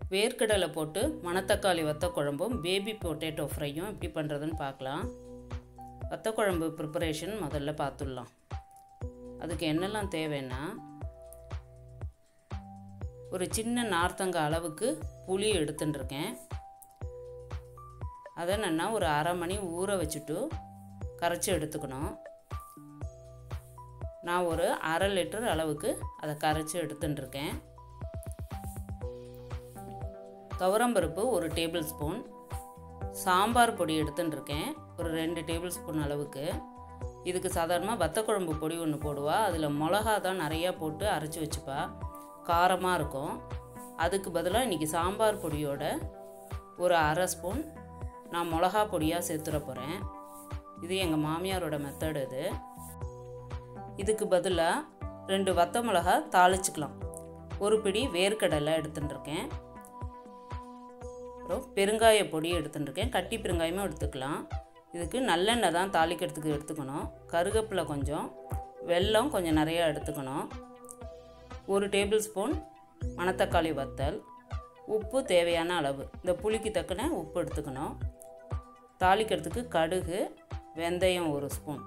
வேர்க்கடலை போட்டு மணத்தக்காளி வத்த குழம்பும் பேபி பொட்டேட்டோ ஃப்ரையும் எப்படி பண்ணுறதுன்னு பார்க்கலாம் வத்த குழம்பு ப்ரிப்பரேஷன் முதல்ல பார்த்துடலாம் அதுக்கு என்னெல்லாம் தேவைன்னா ஒரு சின்ன நார்த்தங்க அளவுக்கு புளி எடுத்துட்டுருக்கேன் அதை நான் ஒரு அரை மணி ஊற வச்சுட்டு கரைச்சி எடுத்துக்கணும் நான் ஒரு அரை லிட்டர் அளவுக்கு அதை கரைச்சி எடுத்துட்டுருக்கேன் துவரம்பருப்பு ஒரு டேபிள் ஸ்பூன் சாம்பார் பொடி எடுத்துட்டுருக்கேன் ஒரு ரெண்டு டேபிள் ஸ்பூன் அளவுக்கு இதுக்கு சாதாரணமாக வத்த குழம்பு பொடி ஒன்று போடுவா அதில் மிளகா தான் நிறையா போட்டு அரைச்சி வச்சுப்பா காரமாக இருக்கும் அதுக்கு பதிலாக இன்றைக்கி சாம்பார் பொடியோட ஒரு அரை ஸ்பூன் நான் மிளகா பொடியாக சேர்த்துட போகிறேன் இது எங்கள் மாமியாரோட மெத்தடு இது இதுக்கு பதிலாக ரெண்டு வத்த மிளகா தாளிச்சுக்கலாம் ஒரு பிடி வேர்க்கடலை எடுத்துட்டுருக்கேன் அப்புறம் பெருங்காய பொடி எடுத்துட்டுருக்கேன் கட்டி பெருங்காயமும் எடுத்துக்கலாம் இதுக்கு நல்லெண்ணெய் தான் தாளிக்கிறதுக்கு எடுத்துக்கணும் கருகப்பில் கொஞ்சம் வெல்லம் கொஞ்சம் நிறையா எடுத்துக்கணும் ஒரு டேபிள் ஸ்பூன் மணத்தக்காளி வத்தல் உப்பு தேவையான அளவு இந்த புளிக்கு தக்கன உப்பு எடுத்துக்கணும் தாளிக்கிறதுக்கு கடுகு வெந்தயம் ஒரு ஸ்பூன்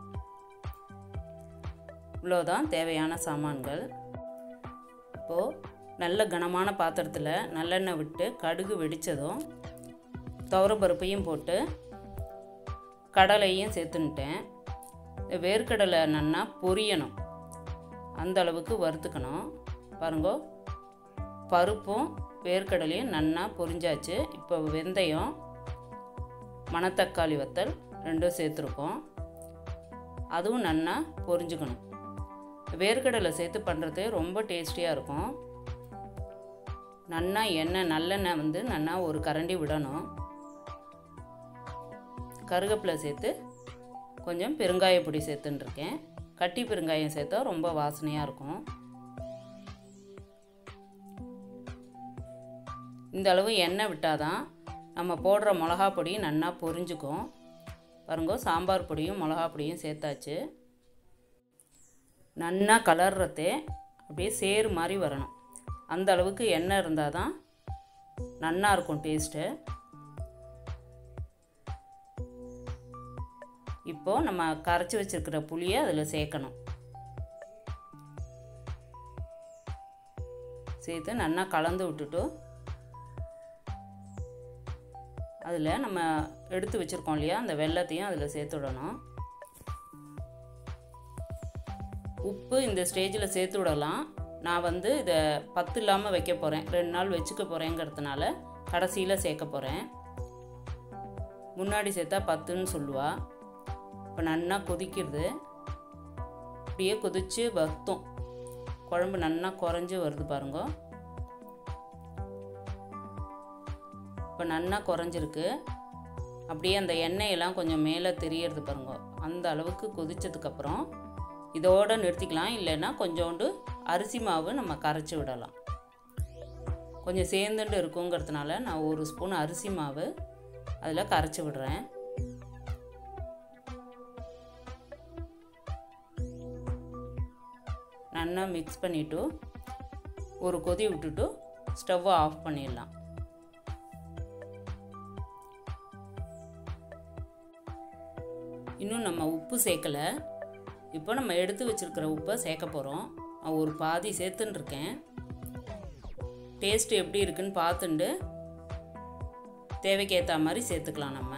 இவ்வளோதான் தேவையான சாமான்கள் இப்போது நல்ல கனமான பாத்திரத்தில் நல்லெண்ணெய் விட்டு கடுகு வெடித்ததும் துவரப்பருப்பையும் போட்டு கடலையும் சேர்த்துன்ட்டேன் வேர்க்கடலை நன்னா பொரியணும் அந்த அளவுக்கு வறுத்துக்கணும் பாருங்க பருப்பும் வேர்க்கடலையும் நன்னா பொரிஞ்சாச்சு இப்போ வெந்தயம் மணத்தக்காளி வத்தல் ரெண்டும் சேர்த்துருக்கோம் அதுவும் நன்னா பொரிஞ்சுக்கணும் வேர்க்கடலை சேர்த்து பண்ணுறது ரொம்ப டேஸ்டியாக இருக்கும் நன்னா எண்ணெய் நல்லெண்ணெய் வந்து நன்னா ஒரு கரண்டி விடணும் கருகப்பிலை சேர்த்து கொஞ்சம் பெருங்காய பொடி சேர்த்துட்டுருக்கேன் கட்டி பெருங்காயம் சேர்த்தா ரொம்ப வாசனையாக இருக்கும் இந்த அளவு எண்ணெய் விட்டால் தான் நம்ம போடுற மிளகா பொடி நன்னா பொரிஞ்சுக்கும் பாருங்க சாம்பார் பொடியும் மிளகா பொடியும் சேர்த்தாச்சு நன்னா கலர்றதே அப்படியே சேறு மாதிரி வரணும் அந்த அளவுக்கு எண்ணெய் இருந்தால் தான் நன்னா இருக்கும் டேஸ்ட்டு இப்போது நம்ம கரைச்சி வச்சுருக்கிற புளியை அதில் சேர்க்கணும் சேர்த்து நல்லா கலந்து விட்டுட்டு அதில் நம்ம எடுத்து வச்சுருக்கோம் இல்லையா அந்த வெள்ளத்தையும் அதில் சேர்த்து விடணும் உப்பு இந்த ஸ்டேஜில் சேர்த்து விடலாம் நான் வந்து இதை பத்து இல்லாமல் வைக்க போகிறேன் ரெண்டு நாள் வச்சுக்க போகிறேங்கிறதுனால கடைசியில் சேர்க்க போகிறேன் முன்னாடி சேர்த்தா பத்துன்னு சொல்லுவா இப்போ நன்னா கொதிக்கிறது அப்படியே கொதித்து வத்தும் குழம்பு நன்னா குறைஞ்சி வருது பாருங்க இப்போ நன்னா குறைஞ்சிருக்கு அப்படியே அந்த எண்ணெயெல்லாம் கொஞ்சம் மேலே தெரியறது பாருங்க அந்த அளவுக்கு கொதித்ததுக்கப்புறம் இதோடு நிறுத்திக்கலாம் இல்லைன்னா கொஞ்சோண்டு அரிசி மாவு நம்ம கரைச்சி விடலாம் கொஞ்சம் சேர்ந்துட்டு இருக்குங்கிறதுனால நான் ஒரு ஸ்பூன் அரிசி மாவு அதில் கரைச்சி விடுறேன் நல்லா மிக்ஸ் பண்ணிவிட்டு ஒரு கொதி விட்டுட்டு ஸ்டவ்வை ஆஃப் பண்ணிடலாம் இன்னும் நம்ம உப்பு சேர்க்கலை இப்போ நம்ம எடுத்து வச்சுருக்கிற உப்பை சேர்க்க போகிறோம் நான் ஒரு பாதி சேர்த்துன்னு இருக்கேன் டேஸ்ட்டு எப்படி இருக்குன்னு பார்த்துண்டு தேவைக்கு ஏற்ற மாதிரி சேர்த்துக்கலாம் நம்ம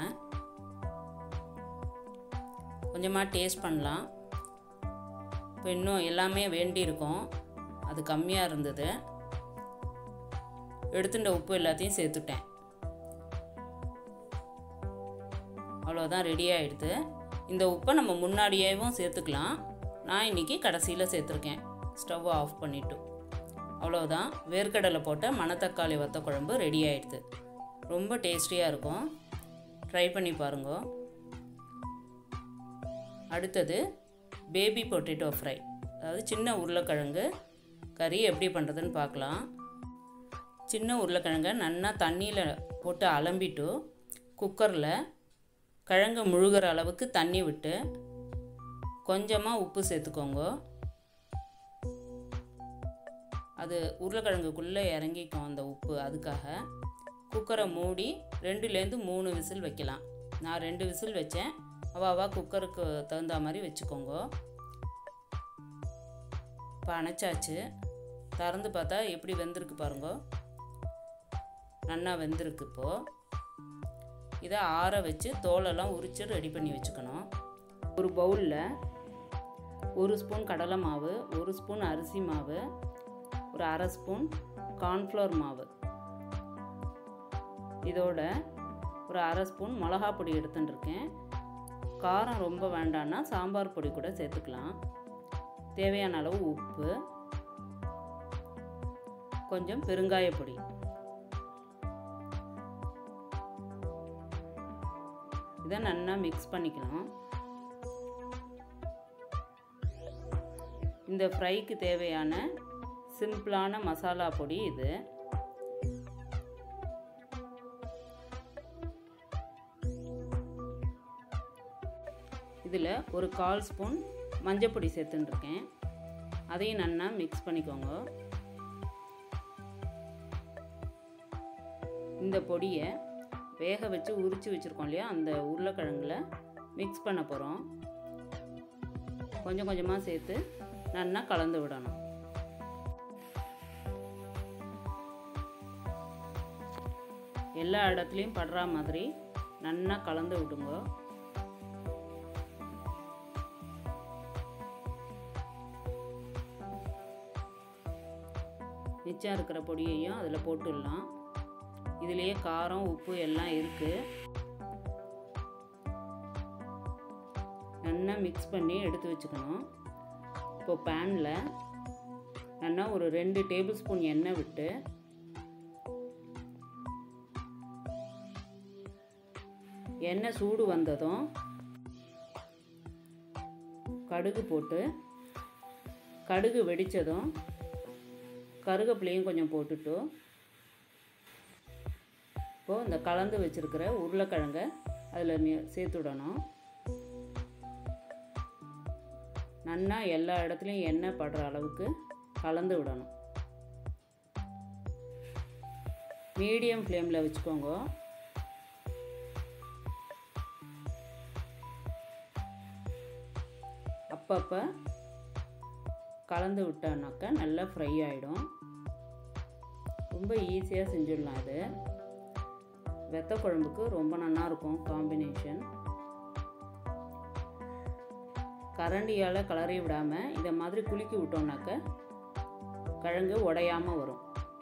கொஞ்சமாக டேஸ்ட் பண்ணலாம் இப்போ இன்னும் எல்லாமே வேண்டி இருக்கும் அது கம்மியாக இருந்தது எடுத்துட்ட உப்பு எல்லாத்தையும் சேர்த்துட்டேன் அவ்வளோதான் ரெடி ஆகிடுது இந்த உப்பை நம்ம முன்னாடியேவும் சேர்த்துக்கலாம் நான் இன்றைக்கி கடைசியில் சேர்த்துருக்கேன் ஸ்டவ் ஆஃப் பண்ணிவிட்டு அவ்வளோதான் வேர்க்கடலை போட்ட மணத்தக்காளி வத்த குழம்பு ரெடி ஆகிடுது ரொம்ப டேஸ்டியாக இருக்கும் ட்ரை பண்ணி பாருங்க அடுத்தது பேபி பொட்டேட்டோ ஃப்ரை அதாவது சின்ன உருளைக்கிழங்கு கறி எப்படி பண்ணுறதுன்னு பார்க்கலாம் சின்ன உருளைக்கிழங்கை நல்லா தண்ணியில் போட்டு அலம்பிட்டு குக்கரில் கிழங்கு முழுகிற அளவுக்கு தண்ணி விட்டு கொஞ்சமாக உப்பு சேர்த்துக்கோங்க அது உருளைக்கிழங்குக்குள்ளே இறங்கிக்கும் அந்த உப்பு அதுக்காக குக்கரை மூடி ரெண்டுலேருந்து மூணு விசில் வைக்கலாம் நான் ரெண்டு விசில் வச்சேன் அவாவா குக்கருக்கு தகுந்த மாதிரி வச்சுக்கோங்க இப்போ அணைச்சாச்சு திறந்து பார்த்தா எப்படி வெந்திருக்கு பாருங்க நல்லா வெந்திருக்கு இப்போது இதை ஆற வச்சு தோலெல்லாம் உரித்து ரெடி பண்ணி வச்சுக்கணும் ஒரு பவுலில் ஒரு ஸ்பூன் கடலை மாவு ஒரு ஸ்பூன் அரிசி மாவு ஒரு அரை ஸ்பூன் கார்ன்ஃப்ளவர் மாவு இதோட ஒரு அரை ஸ்பூன் மிளகா பொடி எடுத்துட்டுருக்கேன் காரம் ரொம்ப வேண்டான்னா சாம்பார் பொடி கூட சேர்த்துக்கலாம் தேவையான அளவு உப்பு கொஞ்சம் பெருங்காய பொடி இதை நல்லா மிக்ஸ் பண்ணிக்கணும் இந்த ஃப்ரைக்கு தேவையான சிம்பிளான மசாலா பொடி இது இதில் ஒரு கால் ஸ்பூன் மஞ்சப்பொடி சேர்த்துட்டுருக்கேன் அதையும் நல்லா மிக்ஸ் பண்ணிக்கோங்க இந்த பொடியை வேக வச்சு உரித்து வச்சுருக்கோம் இல்லையா அந்த உருளைக்கிழங்குல மிக்ஸ் பண்ண போகிறோம் கொஞ்சம் கொஞ்சமாக சேர்த்து நல்லா கலந்து விடணும் எல்லா இடத்துலையும் படுற மாதிரி நல்லா கலந்து விடுங்க மிச்சம் இருக்கிற பொடியையும் அதில் போட்டுடலாம் இதுலேயே காரம் உப்பு எல்லாம் இருக்குது நல்லா மிக்ஸ் பண்ணி எடுத்து வச்சுக்கணும் இப்போ பேனில் நல்லா ஒரு ரெண்டு டேபிள் ஸ்பூன் எண்ணெய் விட்டு எண்ணெய் சூடு வந்ததும் கடுகு போட்டு கடுகு வெடித்ததும் கருகப்பிலையும் கொஞ்சம் போட்டுட்டு இப்போது இந்த கலந்து வச்சுருக்கிற உருளைக்கிழங்க அதில் மி சேர்த்து விடணும் நல்லா எல்லா இடத்துலையும் எண்ணெய் படுற அளவுக்கு கலந்து விடணும் மீடியம் ஃப்ளேமில் வச்சுக்கோங்க அப்பப்போ கலந்து விட்டோன்னாக்கா நல்லா ஃப்ரை ஆகிடும் ரொம்ப ஈஸியாக செஞ்சிடலாம் இது வெத்த குழம்புக்கு ரொம்ப நல்லாயிருக்கும் காம்பினேஷன் கரண்டியால் கலரி விடாமல் இதை மாதிரி குலுக்கி விட்டோம்னாக்க கிழங்கு உடையாமல் வரும்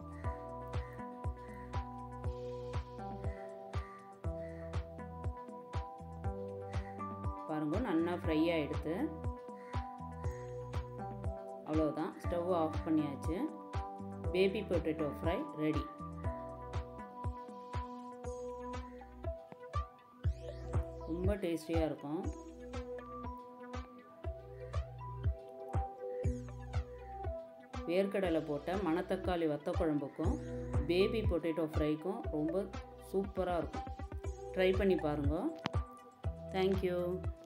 பாருங்க நல்லா ஃப்ரை ஆகிடுது அவ்வளோதான் ஸ்டவ் ஆஃப் பண்ணியாச்சு பேபி பொட்டேட்டோ ஃப்ரை ரெடி ரொம்ப டேஸ்டியாக இருக்கும் வேர்க்கடலை போட்ட மணத்தக்காளி வத்த குழம்புக்கும் பேபி பொட்டேட்டோ ஃப்ரைக்கும் ரொம்ப சூப்பராக இருக்கும் ட்ரை பண்ணி பாருங்கள் தேங்க்யூ